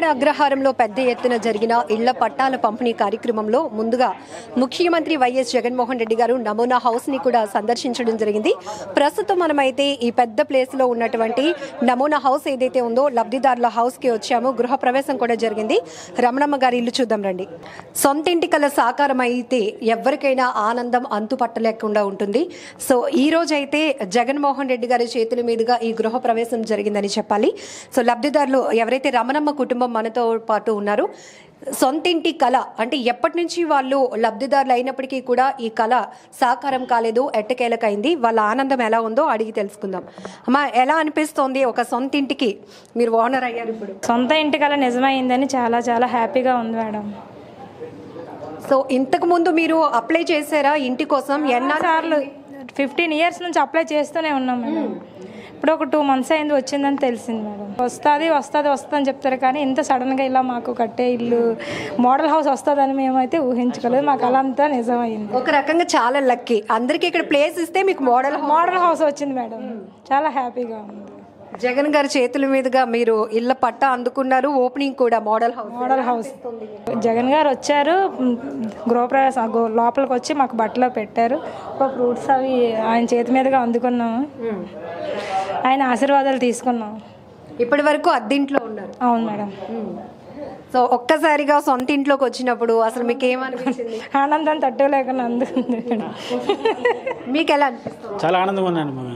అగ్రహారంలో పెద్ద ఎత్తున జరిగిన ఇళ్ల పట్టాల పంపిణీ కార్యక్రమంలో ముందుగా ముఖ్యమంత్రి వైఎస్ జగన్మోహన్ రెడ్డి గారు నమూనా హౌస్ ని కూడా సందర్శించడం జరిగింది ప్రస్తుతం మనమైతే ఈ పెద్ద ప్లేస్ లో ఉన్నటువంటి నమూనా హౌస్ ఏదైతే ఉందో లబ్ధిదారుల హౌస్ కి వచ్చాము గృహ ప్రవేశం కూడా జరిగింది రమణమ్మ గారి ఇల్లు చూద్దాం రండి సొంత ఇంటి కల సాకారం అయితే ఎవరికైనా ఆనందం అంతు పట్టలేకుండా ఉంటుంది సో ఈ రోజు అయితే జగన్మోహన్ రెడ్డి గారి చేతుల మీదుగా ఈ గృహ ప్రవేశం జరిగిందని చెప్పాలి సో లబ్ధిదారులు ఎవరైతే రమణమ్మ కుటుంబం మనతో పాటు ఉన్నారు సొంతింటి కళ అంటే ఎప్పటి నుంచి వాళ్ళు లబ్ధిదారులు అయినప్పటికీ కూడా ఈ కళ సాకారం కాలేదు ఎట్టకేలకైంది వాళ్ళ ఆనందం ఎలా ఉందో అడిగి తెలుసుకుందాం అమ్మా ఎలా అనిపిస్తోంది ఒక సొంతింటికి మీరు ఓనర్ అయ్యారు ఇప్పుడు సొంత ఇంటికల నిజమైందని చాలా చాలా హ్యాపీగా ఉంది మేడం సో ఇంతకు ముందు మీరు అప్లై చేశారా ఇంటి కోసం ఎన్ఆర్ సార్లు ఫిఫ్టీన్ ఇయర్స్ నుంచి అప్లై చేస్తూనే ఉన్నాం మేడం ఇప్పుడు ఒక టూ మంత్స్ అయింది వచ్చిందని తెలిసింది మేడం వస్తుంది వస్తుంది వస్తుంది అని చెప్తారు కానీ ఇంత సడన్గా ఇలా మాకు కట్టే ఇల్లు మోడల్ హౌస్ వస్తుందని మేమైతే ఊహించుకోలేదు మాకు అలా అంతా నిజమైంది ఒక రకంగా చాలా లక్కీ అందరికి ఇక్కడ ప్లేస్ ఇస్తే మీకు మోడల్ మోడల్ హౌస్ వచ్చింది మేడం చాలా హ్యాపీగా ఉంది జగన్ గారి చేతుల మీదుగా మీరు ఇళ్ళ పట్ట అందుకున్నారు ఓపెనింగ్ కూడా model house model house Jagan garu వచ్చారు మ్, గృహప్రవేశం గో- లోపలికి వచ్చి మాకు బట్టలో పెట్టారు ఒక ఫ్రూట్స్ అవి ఆయన చేతి మీదుగా అందుకున్నాము ఆయన ఆశీర్వాదాలు తీసుకున్నాం ఇప్పటి వరకు అద్దింట్లో ఉన్నారు అవును మేడం సో ఒక్కసారిగా సొంత ఇంట్లోకి వచ్చినప్పుడు అసలు మీకు ఏమనిపించింది ఆనందం తట్టుకోలేకుండా అందుకుంది మేడం మీకు ఎలా అనిపిస్తుంది చాలా ఆనందంగా ఉందండి మేము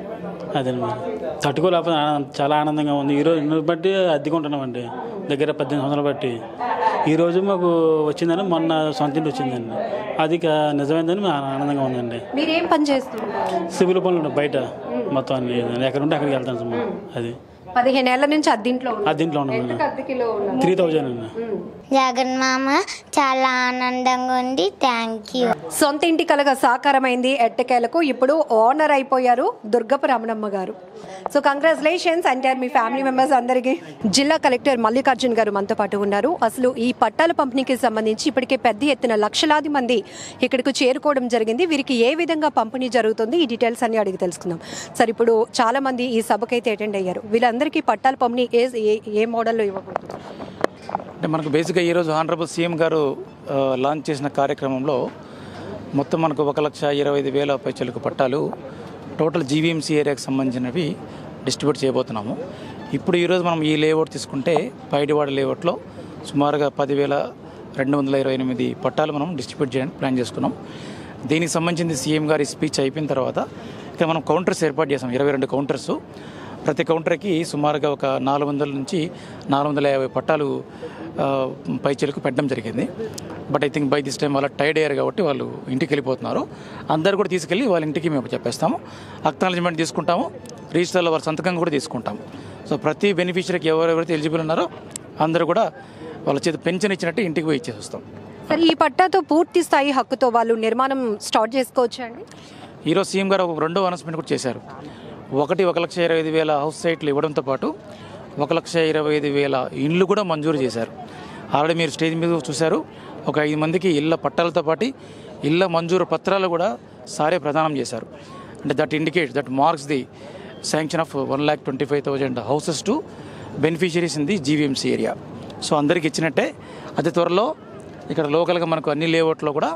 అదే మరి తట్టుకోలేకపోతే ఆనందం చాలా ఆనందంగా ఉంది ఈరోజు ఇన్ని బట్టి అద్దెకుంటున్నామండి దగ్గర పద్దెనిమిది సంవత్సరాలు బట్టి ఈరోజు మాకు వచ్చిందని మొన్న సొంత ఇంటి వచ్చిందండి అది కా- నిజమైందని మేము ఆనందంగా ఉందండి మీరు ఏం పని చేస్తున్నారు సివిల్ పనులు ఉన్నాయి బయట మొత్తం అన్ని ఎక్కడ ఉంటే అక్కడికి వెళ్తాను సుమా అది పదిహేను ఏళ్ల నుంచి అద్దింట్లో ఉన్నారు అద్దెంట్లో ఉన్నామండి అద్దెకిలో ఉన్నారు త్రీ థౌజండ్ అండి జగన్ మామ చాలా ఆనందంగా ఉంది థ్యాంక్ యూ సొంత ఇంటి కలగా సాకారమైంది ఎట్టకేలకు ఇప్పుడు ఓనర్ అయిపోయారు దుర్గపు రమణమ్మ గారు సో కంగ్రాచులేషన్స్ అంటారు మీ ఫ్యామిలీ మెంబర్స్ అందరికీ జిల్లా కలెక్టర్ మల్లికార్జున్ గారు మనతో పాటు ఉన్నారు అసలు ఈ పట్టాల పంపిణీకి సంబంధించి ఇప్పటికే పెద్ద ఎత్తున లక్షలాది మంది ఇక్కడికి చేరుకోవడం జరిగింది వీరికి ఏ విధంగా పంపిణీ జరుగుతుంది ఈ డీటెయిల్స్ అన్ని అడిగి తెలుసుకుందాం సార్ ఇప్పుడు చాలా మంది ఈ సభకైతే అటెండ్ అయ్యారు వీళ్ళందరికీ పట్టాల పంపిణీ ఏ ఏ- ఏ మోడల్లో ఇవ్వబోతుంది అంటే మనకు బేసిక్గా ఈరోజు ఆనరబుల్ సీఎం గారు ఆ, లాంచ్ చేసిన కార్యక్రమంలో మొత్తం మనకు ఒక లక్ష ఇరవై ఐదు వేల పైచలకు పట్టాలు టోటల్ జీవీఎంసీ ఏరియాకి సంబంధించినవి డిస్ట్రిబ్యూట్ చేయబోతున్నాము ఇప్పుడు ఈరోజు మనం ఈ లేఅవుట్ తీసుకుంటే పైడివాడ లేఅవుట్లో సుమారుగా పదివేల రెండు వందల ఇరవై ఎనిమిది పట్టాలు మనం డిస్ట్రిబ్యూట్ చేయడానికి ప్లాన్ చేసుకున్నాం దీనికి సంబంధించింది సీఎం గారి స్పీచ్ అయిపోయిన తర్వాత ఇక్కడ మనం కౌంటర్స్ ఏర్పాటు చేసాం ఇరవై రెండు కౌంటర్స్ ప్రతి కౌంటర్కి సుమారుగా ఒక నాలుగు వందల నుంచి నాలుగు వందల యాభై పట్టాలు ఆ, పైచీలకు పెట్టడం జరిగింది but I think by this time వాళ్ళ టైర్డ్ అయ్యారు కాబట్టి వాళ్ళు ఇంటికి వెళ్ళిపోతున్నారు అందరు కూడా తీసుకెళ్ళి వాళ్ళ ఇంటికి మేము చెప్పేస్తాము అక్నాలజ్మెంట్ తీసుకుంటాము రిజిస్టర్లో వారి సంతకం కూడా తీసుకుంటాము సో ప్రతి బెనిఫిషరీకి ఎవరెవరైతే ఎలిజిబుల్ ఉన్నారో అందరూ కూడా వాళ్ళ చేతి పెన్షన్ ఇచ్చినట్టు ఇంటికి పోయి ఇచ్చేసి వస్తాం సార్ ఈ పట్టాతో పూర్తి స్థాయి హక్కుతో వాళ్ళు నిర్మాణం స్టార్ట్ చేసుకోవచ్చా అండి ఈరోజు సీఎం గారు ఒక రెండో అనౌన్స్మెంట్ కూడా చేశారు ఒకటి ఒక లక్ష ఇరవై ఐదు వేల హౌస్ సైట్లు ఇవ్వడంతో పాటు ఒక లక్ష ఇరవై ఐదు వేల ఇండ్లు కూడా మంజూరు చేశారు ఆల్రెడీ మీరు స్టేజ్ మీద చూశారు ఒక ఐదు మందికి ఇళ్ళ పట్టాలతో పాటు ఇళ్ళ మంజూరు పత్రాలు కూడా సారే ప్రదానం చేశారు అంటే that indicate that marks the sanction of one lakh twenty five thousand houses to beneficiaries in the GVMC area so అందరికి ఇచ్చినట్టే అతి త్వరలో ఇక్కడ లోకల్గా మనకు అన్ని లేఅవుట్లో కూడా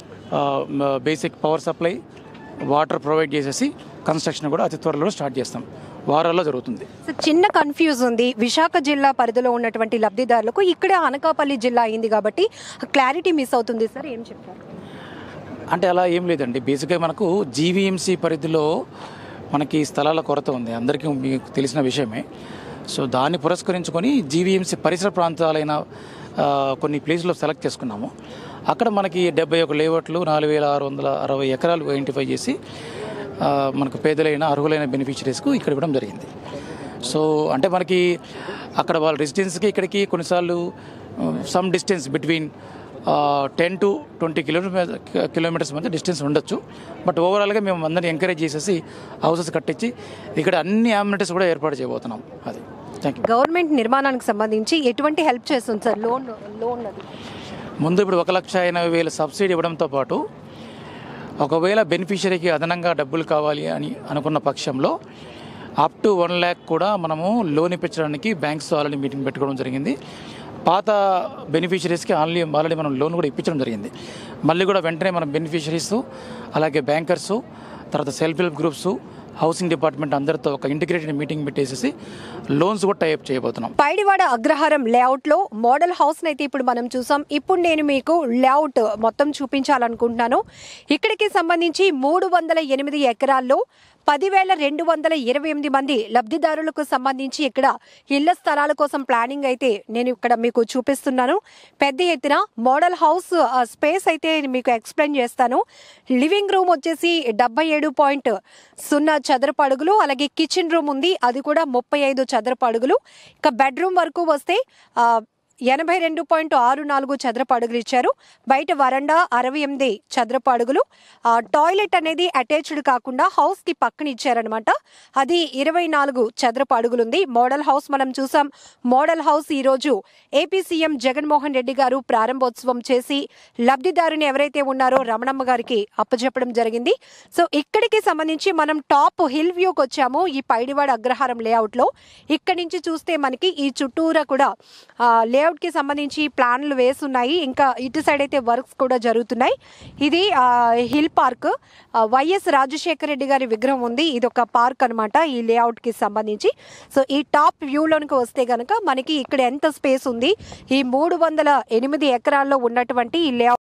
basic power supply water provide చేసేసి కన్స్ట్రక్షన్ కూడా అతి త్వరలో స్టార్ట్ చేస్తాం వారాల్లో జరుగుతుంది సార్ చిన్న కన్ఫ్యూజ్ ఉంది విశాఖ జిల్లా పరిధిలో ఉన్నటువంటి లబ్ధిదారులకు ఇక్కడే అనకాపల్లి జిల్లా అయింది కాబట్టి క్లారిటీ మిస్ అవుతుంది సార్ ఏం చెప్తారు అంటే అలా ఏం లేదండి బేసిక్గా మనకు జీవీఎంసీ పరిధిలో మనకి స్థలాల కొరత ఉంది అందరికీ మీకు తెలిసిన విషయమే సో దాన్ని పురస్కరించుకొని జీవీఎంసీ పరిసర ప్రాంతాలైన ఆ, కొన్ని ప్లేసులు సెలెక్ట్ చేసుకున్నాము అక్కడ మనకి డెబ్బై ఒక లేఅవుట్లు నాలుగు వేల ఆరు వందల అరవై ఎకరాలు ఐడెంటిఫై చేసి ఆ, మనకు పేదలైన అర్హులైన బెనిఫిషరీస్కు ఇక్కడ ఇవ్వడం జరిగింది సో అంటే మనకి అక్కడ వాళ్ళ రెసిడెన్స్కి ఇక్కడికి కొన్నిసార్లు some distance between ten to twenty kilometer kilometers మధ్య డిస్టెన్స్ ఉండొచ్చు బట్ ఓవరాల్గా మేము అందరిని ఎంకరేజ్ చేసేసి హౌసెస్ కట్టించి ఇక్కడ అన్ని అమ్యూనిటీస్ కూడా ఏర్పాటు చేయబోతున్నాం అది థ్యాంక్ యూ గవర్నమెంట్ నిర్మాణానికి సంబంధించి ఎటువంటి హెల్ప్ చేస్తుంది సార్ లోన్ లోన్ అది ముందు ఇప్పుడు ఒక లక్ష ఎనభై వేల సబ్సిడీ ఇవ్వడంతో పాటు ఒకవేళ బెనిఫిషరీకి అదనంగా డబ్బులు కావాలి అని అనుకున్న పక్షంలో అప్ టు వన్ ల్యాక్ కూడా మనము లోన్ ఇప్పించడానికి బ్యాంక్స్ ఆల్రెడీ మీటింగ్ పెట్టుకోవడం జరిగింది పాత బెనిఫిషరీస్కి ఆల్రెడీ ఆల్రెడీ మనం లోన్ కూడా ఇప్పించడం జరిగింది మళ్ళీ కూడా వెంటనే మనం బెనిఫిషరీస్ అలాగే బ్యాంకర్సు తర్వాత self help groups housing department అందరితో ఒక ఇంటిగ్రేటెడ్ మీటింగ్ పెట్టేసేసి లోన్స్ కూడా టైప్ చేయబోతున్నాం పైడివాడ అగ్రహారం లేఅవుట్ లో మోడల్ హౌస్ అయితే ఇప్పుడు మనం చూసాం ఇప్పుడు నేను మీకు లేఅవుట్ మొత్తం చూపించాలనుకుంటున్నాను ఇక్కడికి సంబంధించి మూడు వందల ఎనిమిది ఎకరాల్లో పదివేల రెండు వందల ఇరవై ఎనిమిది మంది లబ్ధిదారులకు సంబంధించి ఇక్కడ ఇళ్ల స్థలాల కోసం ప్లానింగ్ అయితే నేను ఇక్కడ మీకు చూపిస్తున్నాను పెద్ద ఎత్తున మోడల్ హౌస్ ఆ, స్పేస్ అయితే మీకు ఎక్స్ప్లెయిన్ చేస్తాను లివింగ్ రూమ్ వచ్చేసి డెబ్బై ఏడు పాయింట్ సున్నా చదరపు అడుగులు అలాగే కిచెన్ రూమ్ ఉంది అది కూడా ముప్పై ఐదు చదరపు అడుగులు ఇక బెడ్రూమ్ వరకు వస్తే ఆ, ఎనభై రెండు పాయింట్ ఆరు నాలుగు చదరపు అడుగులు ఇచ్చారు బయట వరండా అరవై ఎనిమిది చదరపు అడుగులు ఆ, టాయిలెట్ అనేది అటాచ్డ్ కాకుండా హౌస్ కి పక్కన ఇచ్చారనమాట అది ఇరవై నాలుగు చదరపు అడుగులు ఉంది మోడల్ హౌస్ మనం చూసాం మోడల్ హౌస్ ఈ రోజు ఏపీ సీఎం జగన్మోహన్ రెడ్డి గారు ప్రారంభోత్సవం చేసి లబ్ధిదారుని ఎవరైతే ఉన్నారో రమణమ్మ గారికి అప్పచెప్పడం జరిగింది సో ఇక్కడికి సంబంధించి మనం టాప్ హిల్ వ్యూకి వచ్చాము ఈ పైడివాడ అగ్రహారం లేఅవుట్ లో ఇక్కడి నుంచి చూస్తే మనకి ఈ చుట్టూరా కూడా లేఅవుట్ కి సంబంధించి ప్లాన్లు వేసున్నాయి ఇంకా ఇటు సైడ్ అయితే వర్క్స్ కూడా జరుగుతున్నాయి ఇది ఆ, హిల్ పార్క్ ఆ, వైఎస్ రాజశేఖర రెడ్డి గారి విగ్రహం ఉంది ఇది ఒక పార్క్ అనమాట ఈ లేఅవుట్ కి సంబంధించి సో ఈ టాప్ వ్యూలోనికి వస్తే గనక మనకి ఇక్కడ ఎంత స్పేస్ ఉంది ఈ మూడు వందల ఎనిమిది ఎకరాల్లో ఉన్నటువంటి ఈ లేఅవుట్